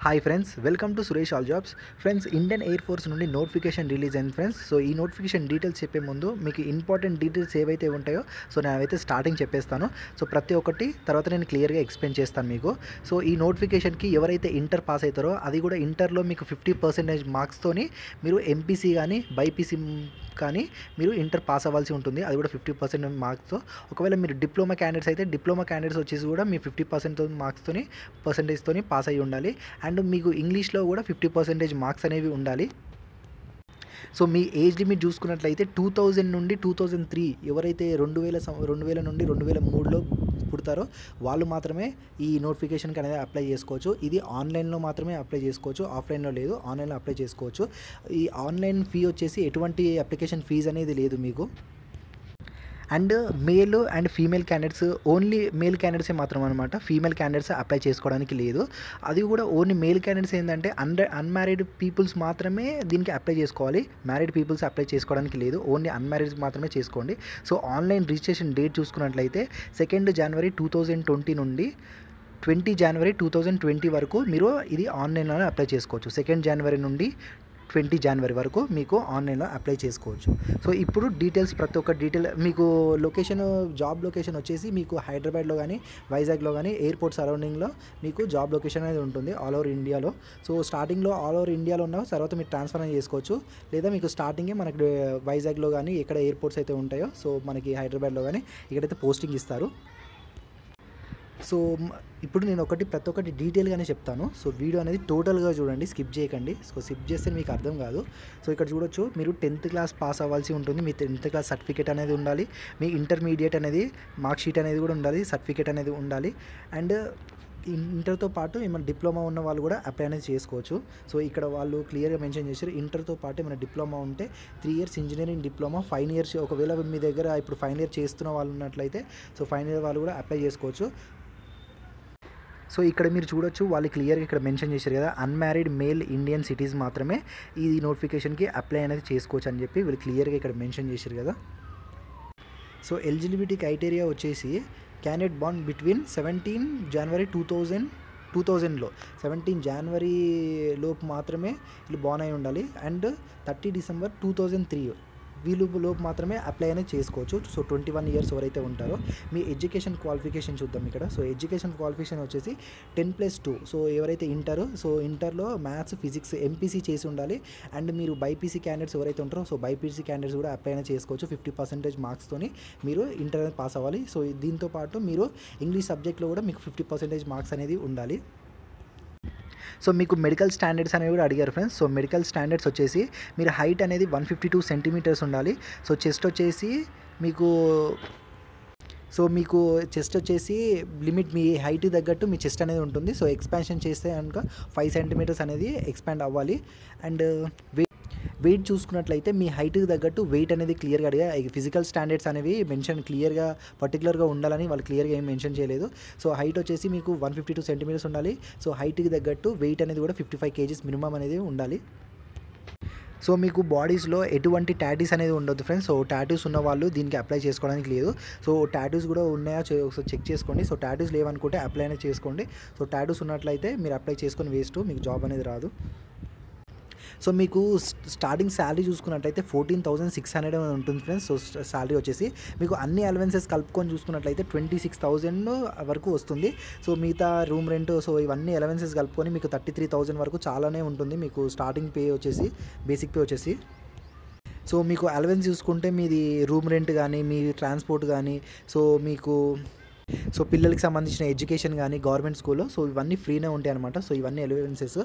hi friends welcome to Suresh all jobs friends Indian air force నుండి notification release అయింది friends so ఈ notification details చెప్పే ముందు మీకు ఇంపార్టెంట్ డీటెయిల్స్ ఏవైతే ఉంటాయో సో నేను అవైతే స్టార్టింగ్ చెప్పేస్తాను సో ప్రతి ఒక్కటి తర్వాత నేను క్లియర్గా ఎక్స్ప్లెయిన్ చేస్తాను మీకు సో ఈ నోటిఫికేషన్కి ఎవరైతే ఇంటర్ పాస్ అవుతారో అది కూడా ఇంటర్లో మీకు ఫిఫ్టీ పర్సెంటేజ్ మార్క్స్తోని మీరు ఎంపీసీ కానీ బైపీసీ కానీ మీరు ఇంటర్ పాస్ అవ్వాల్సి ఉంటుంది అది కూడా ఫిఫ్టీ పర్సెంట్ మార్క్స్తో ఒకవేళ మీరు డిప్లొమా క్యాండిడేట్స్ అయితే డిప్లొమా క్యాండిడేట్స్ వచ్చేసి కూడా మీ ఫిఫ్టీ పర్సెంట్ మార్క్స్తోని పర్సెంటేజ్తోని పాస్ అయ్యి ఉండాలి అండ్ మీకు ఇంగ్లీష్లో కూడా ఫిఫ్టీ పర్సెంటేజ్ మార్క్స్ అనేవి ఉండాలి సో మీ ఏజ్ లిమిట్ చూసుకున్నట్లయితే టూ థౌజండ్ నుండి టూ థౌజండ్ త్రీ ఎవరైతే రెండు వేల సం- రెండు వేల నుండి రెండు వేల మూడులో పుడతారో వాళ్ళు మాత్రమే ఈ నోటిఫికేషన్కి అనేది అప్లై చేసుకోవచ్చు ఇది ఆన్లైన్లో మాత్రమే అప్లై చేసుకోవచ్చు ఆఫ్లైన్లో లేదు ఆన్లైన్లో అప్లై చేసుకోవచ్చు ఈ ఆన్లైన్ ఫీ వచ్చేసి ఎటువంటి అప్లికేషన్ ఫీజు అనేది లేదు మీకు and male and female candidates only male క్యాండిడేట్సే మాత్రం అనమాట ఫీమేల్ క్యాండిడేట్స్ అప్లై చేసుకోవడానికి లేదు అది కూడా ఓన్లీ మేల్ క్యాండిడేట్స్ ఏంటంటే అండర్ అన్మ్యారీడ్ పీపుల్స్ మాత్రమే దీనికి అప్లై చేసుకోవాలి మ్యారీడ్ పీపుల్స్ అప్లై చేసుకోవడానికి లేదు ఓన్లీ అన్మ్యారీడ్ మాత్రమే చేసుకోండి సో ఆన్లైన్ రిజిస్ట్రేషన్ డేట్ చూసుకున్నట్లయితే second January two thousand twenty నుండి twenty January two thousand twenty వరకు మీరు ఇది ఆన్లైన్లోనే అప్లై చేసుకోవచ్చు సెకండ్ జనవరి నుండి ట్వంటీ జనవరి వరకు మీకు ఆన్లైన్లో అప్లై చేసుకోవచ్చు సో ఇప్పుడు డీటెయిల్స్ ప్రతి ఒక్క డీటెయిల్ మీకు లొకేషన్ జాబ్ లొకేషన్ వచ్చేసి మీకు హైదరాబాద్లో కానీ వైజాగ్లో కానీ ఎయిర్పోర్ట్ సరౌండింగ్లో మీకు జాబ్ లొకేషన్ అనేది ఉంటుంది ఆల్ ఓవర్ ఇండియాలో సో స్టార్టింగ్లో ఆల్ ఓవర్ ఇండియాలో ఉన్న తర్వాత మీరు ట్రాన్స్ఫర్ అనేది చేసుకోవచ్చు లేదా మీకు స్టార్టింగే మనకి వైజాగ్లో కానీ ఎక్కడ ఎయిర్పోర్ట్స్ అయితే ఉంటాయో సో మనకి హైదరాబాద్లో కానీ ఇక్కడైతే పోస్టింగ్ ఇస్తారు సో మ్, ఇప్పుడు నేను ఒకటి ప్రతి ఒక్కటి డీటెయిల్గానే చెప్తాను సో వీడియో అనేది టోటల్గా చూడండి స్కిప్ చేయకండి సో స్కిప్ చేస్తే మీకు అర్థం కాదు సో ఇక్కడ చూడొచ్చు మీరు టెన్త్ క్లాస్ పాస్ అవ్వాల్సి ఉంటుంది మీ టెన్త్ క్లాస్ సర్టిఫికేట్ అనేది ఉండాలి మీ ఇంటర్మీడియట్ అనేది మార్క్ షీట్ అనేది కూడా ఉండాలి సర్టిఫికేట్ అనేది ఉండాలి అండ్ ఇంటర్తో పాటు ఏమైనా డిప్లొమా ఉన్న వాళ్ళు కూడా అప్లై అనేది చేసుకోవచ్చు సో ఇక్కడ వాళ్ళు క్లియర్గా మెన్షన్ చేశారు ఇంటర్తో పాటు ఏమైనా డిప్లొమా ఉంటే three years engineering diploma five years ఒకవేళ మీ దగ్గర ఇప్పుడు ఫైనల్ ఇయర్ చేస్తున్న వాళ్ళు ఉన్నట్లయితే సో ఫైనల్ ఇయర్ వాళ్ళు కూడా అప్లై చేసుకోవచ్చు సో ఇక్కడ మీరు చూడొచ్చు వాళ్ళు క్లియర్గా ఇక్కడ మెన్షన్ చేశారు కదా అన్మ్యారీడ్ మేల్ ఇండియన్ సిటీస్ మాత్రమే ఈ నోటిఫికేషన్కి అప్లై అనేది చేసుకోవచ్చు అని చెప్పి వీళ్ళు క్లియర్గా ఇక్కడ మెన్షన్ చేశారు కదా సో ఎలిజిబిలిటీ క్రైటీరియా వచ్చేసి candidate bond between seventeen January two thousand two థౌజండ్లో సెవెంటీన్ జనవరి లోపు మాత్రమే వీళ్ళు బాన్ అయి ఉండాలి and thirty December two thousand three వీళ్ళు లోపు మాత్రమే అప్లై అనేది చేసుకోవచ్చు సో ట్వంటీ వన్ ఇయర్స్ ఎవరైతే ఉంటారో మీ ఎడ్యుకేషన్ క్వాలిఫికేషన్ చూద్దాం ఇక్కడ సో ఎడ్యుకేషన్ క్వాలిఫికేషన్ వచ్చేసి టెన్ ప్లస్ టూ సో ఎవరైతే ఇంటారో సో ఇంటర్లో మ్యాథ్స్ ఫిజిక్స్ ఎంపీసీ చేసి ఉండాలి అండ్ మీరు బైపీసీ క్యాండిడేట్స్ ఎవరైతే ఉంటారో సో బైపీసీ క్యాండిడేట్స్ కూడా అప్లై అనేది చేసుకోవచ్చు ఫిఫ్టీ పర్సెంటేజ్ మార్క్స్తోని మీరు ఇంటర్ అనేది పాస్ అవ్వాలి సో దీంతో పాటు మీరు ఇంగ్లీష్ సబ్జెక్ట్లో కూడా మీకు ఫిఫ్టీ పర్సెంటేజ్ మార్క్స్ అనేది ఉండాలి సో మీకు మెడికల్ స్టాండర్డ్స్ అనేవి కూడా అడిగారు ఫ్రెండ్స్ సో మెడికల్ స్టాండర్డ్స్ వచ్చేసి మీరు హైట్ అనేది వన్ ఫిఫ్టీ టూ సెంటీమీటర్స్ ఉండాలి సో చెస్ట్ వచ్చేసి మీకు సో మీకు చెస్ట్ వచ్చేసి లిమిట్ మీ హైట్ తగ్గట్టు మీ చెస్ట్ అనేది ఉంటుంది సో ఎక్స్పాన్షన్ చేస్తే కనుక ఫైవ్ సెంటీమీటర్స్ అనేది ఎక్స్పాండ్ అవ్వాలి అండ్ వెయిట్ వెయిట్ చూసుకున్నట్లయితే మీ హైట్కి తగ్గట్టు వెయిట్ అనేది క్లియర్గా అడిగా ఫిజికల్ స్టాండర్డ్స్ అనేవి మెన్షన్ క్లియర్గా పర్టికులర్గా ఉండాలని వాళ్ళు క్లియర్గా ఏం మెన్షన్ చేయలేదు సో హైట్ వచ్చేసి మీకు వన్ ఫిఫ్టీ టూ సెంటీమీటర్స్ ఉండాలి సో హైట్కి తగ్గట్టు వెయిట్ అనేది కూడా ఫిఫ్టీ ఫైవ్ కేజీస్ మినిమం అనేది ఉండాలి సో మీకు బాడీస్లో ఎటువంటి టాటూస్ అనేది ఉండదు ఫ్రెండ్స్ సో టాటూస్ ఉన్న వాళ్ళు దీనికి అప్లై చేసుకోవడానికి లేదు సో టాటూస్ కూడా ఉన్నాయా చే- ఒకసారి చెక్ చేసుకోండి సో టాటూస్ లేవనుకుంటే అప్లై అనేది చేసుకోండి సో టాటూస్ ఉన్నట్లయితే మీరు అప్లై చేసుకొని వేస్ట్ మీకు జాబ్ అనేది రాదు సో మీకు స్టార్టింగ్ శాలరీ చూసుకున్నట్లయితే ఫోర్టీన్ థౌసండ్ సిక్స్ హండ్రెడ్ ఉంటుంది ఫ్రెండ్స్ సో శాలరీ వచ్చేసి మీకు అన్ని అలవెన్సెస్ కలుపుకొని చూసుకున్నట్లయితే ట్వంటీ సిక్స్ థౌజండ్ వరకు వస్తుంది సో మిగతా రూమ్ రెంట్ సో ఇవన్నీ అలవెన్సెస్ కలుపుకొని మీకు థర్టీ త్రీ థౌజండ్ వరకు చాలానే ఉంటుంది మీకు స్టార్టింగ్ పే వచ్చేసి బేసిక్ పే వచ్చేసి సో మీకు అలవెన్స్ చూసుకుంటే మీది రూమ్ రెంట్ కానీ మీ ట్రాన్స్పోర్ట్ కానీ సో మీకు సో పిల్లలకి సంబంధించిన ఎడ్యుకేషన్ కానీ గవర్నమెంట్ స్కూల్లో సో ఇవన్నీ ఫ్రీనే ఉంటాయి అనమాట సో ఇవన్నీ అలవెన్సెస్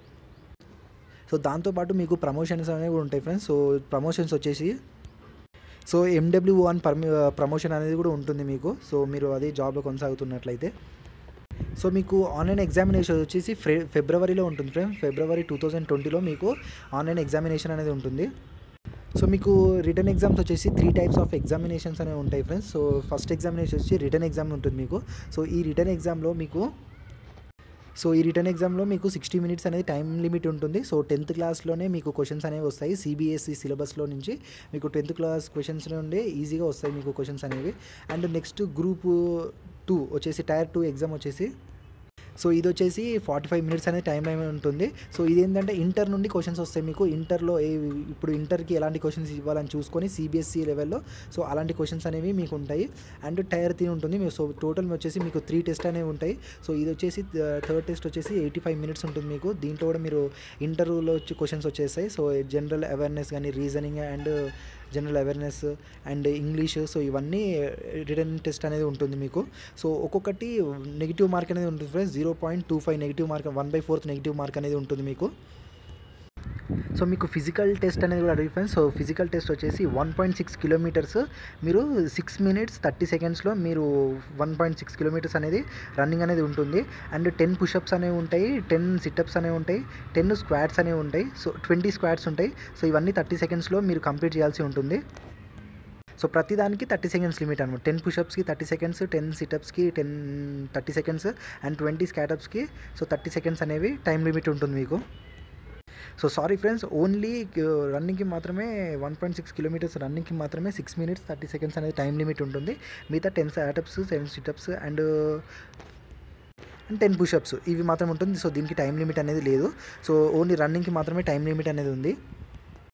సో దాంతోపాటు మీకు ప్రమోషన్స్ అనేవి కూడా ఉంటాయి ఫ్రెండ్స్ సో ప్రమోషన్స్ వచ్చేసి సో ఎండబ్ల్యూ వన్ పర్మి ప్రమోషన్ అనేది కూడా ఉంటుంది మీకు సో మీరు అదే జాబ్లో కొనసాగుతున్నట్లయితే సో మీకు ఆన్లైన్ ఎగ్జామినేషన్ వచ్చేసి ఫె ఫిబ్రవరిలో ఉంటుంది ఫ్రెండ్స్ ఫిబ్రవరి టూ థౌజండ్ ట్వంటీలో మీకు ఆన్లైన్ ఎగ్జామినేషన్ అనేది ఉంటుంది సో మీకు రిటర్న్ ఎగ్జామ్స్ వచ్చేసి త్రీ టైప్స్ ఆఫ్ ఎగ్జామినేషన్స్ అనేవి ఉంటాయి ఫ్రెండ్స్ సో ఫస్ట్ ఎగ్జామినేషన్ వచ్చి రిటర్న్ ఎగ్జామ్ ఉంటుంది మీకు సో ఈ రిటర్న్ ఎగ్జామ్లో మీకు సో ఈ రిటర్న్ ఎగ్జామ్లో మీకు సిక్స్టీ మినిట్స్ అనేది టైం లిమిట్ ఉంటుంది సో టెన్త్ క్లాస్లోనే మీకు క్వశ్చన్స్ అనేవి వస్తాయి సిబిఎస్ఈ సిలబస్లో నుంచి మీకు టెన్త్ క్లాస్ క్వశ్చన్స్ నుండి ఈజీగా వస్తాయి మీకు క్వశ్చన్స్ అనేవి అండ్ నెక్స్ట్ గ్రూప్ టూ వచ్చేసి టైర్ టూ ఎగ్జామ్ వచ్చేసి సో ఇది వచ్చేసి ఫార్టీ ఫైవ్ మినిట్స్ అనేది టైం లైన్ ఉంటుంది సో ఇది ఏంటంటే ఇంటర్ నుండి క్వశ్చన్స్ వస్తాయి మీకు ఇంటర్లో ఏ ఇప్పుడు ఇంటర్కి ఎలాంటి క్వశ్చన్స్ ఇవ్వాలని చూసుకొని సిబిఎస్ఈ లెవెల్లో సో అలాంటి క్వశ్చన్స్ అనేవి మీకు ఉంటాయి అండ్ టైర్ త్రీ ఉంటుంది మీ సో టోటల్ వచ్చేసి మీకు త్రీ టెస్ట్ అనేవి ఉంటాయి సో ఇది వచ్చేసి థర్డ్ టెస్ట్ వచ్చేసి ఎయిటీ ఫైవ్ మినిట్స్ ఉంటుంది మీకు దీంట్లో కూడా మీరు ఇంటర్వ్యూలో వచ్చి క్వశ్చన్స్ వచ్చేస్తాయి సో జనరల్ అవేర్నెస్ కానీ reasoning and general awareness and English so ఇవన్నీ రిటర్న్ టెస్ట్ అనేది ఉంటుంది మీకు సో ఒక్కొక్కటి నెగిటివ్ మార్క్ అనేది ఉంటుంది friends zero point two five negative mark one by fourth negative mark అనేది ఉంటుంది మీకు సో మీకు ఫిజికల్ టెస్ట్ అనేది కూడా అడిగి ఫ్రెండ్స్ సో ఫిజికల్ టెస్ట్ వచ్చేసి వన్ పాయింట్ సిక్స్ కిలోమీటర్స్ మీరు సిక్స్ మినిట్స్ థర్టీ సెకండ్స్లో మీరు వన్ పాయింట్ సిక్స్ కిలోమీటర్స్ అనేది రన్నింగ్ అనేది ఉంటుంది అండ్ టెన్ పుషప్స్ అనేవి ఉంటాయి టెన్ సిటప్స్ అనేవి ఉంటాయి టెన్ స్క్వాడ్స్ అనేవి ఉంటాయి సో ట్వంటీ స్క్వాడ్స్ ఉంటాయి సో ఇవన్నీ థర్టీ సెకండ్స్లో మీరు కంప్లీట్ చేయాల్సి ఉంటుంది సో ప్రతిదానికి థర్టీ సెకండ్స్ లిమిట్ అనమాట టెన్ పుషప్స్కి థర్టీ సెకండ్స్ టెన్ సిటప్స్కి ten thirty seconds and twenty స్కాటప్స్కి సో థర్టీ సెకండ్స్ అనేవి టైం లిమిట్ ఉంటుంది మీకు సో సారీ ఫ్రెండ్స్ ఓన్లీ రన్నింగ్కి మాత్రమే వన్ పాయింట్ సిక్స్ కిలోమీటర్స్ రన్నింగ్కి మాత్రమే సిక్స్ మినిట్స్ థర్టీ సెకండ్స్ అనేది టైం లిమిట్ ఉంటుంది మిగతా ten squats seven situps and and ten push-ups ఇవి మాత్రం ఉంటుంది సో దీనికి టైం లిమిట్ అనేది లేదు సో ఓన్లీ రన్నింగ్కి మాత్రమే టైం లిమిట్ అనేది ఉంది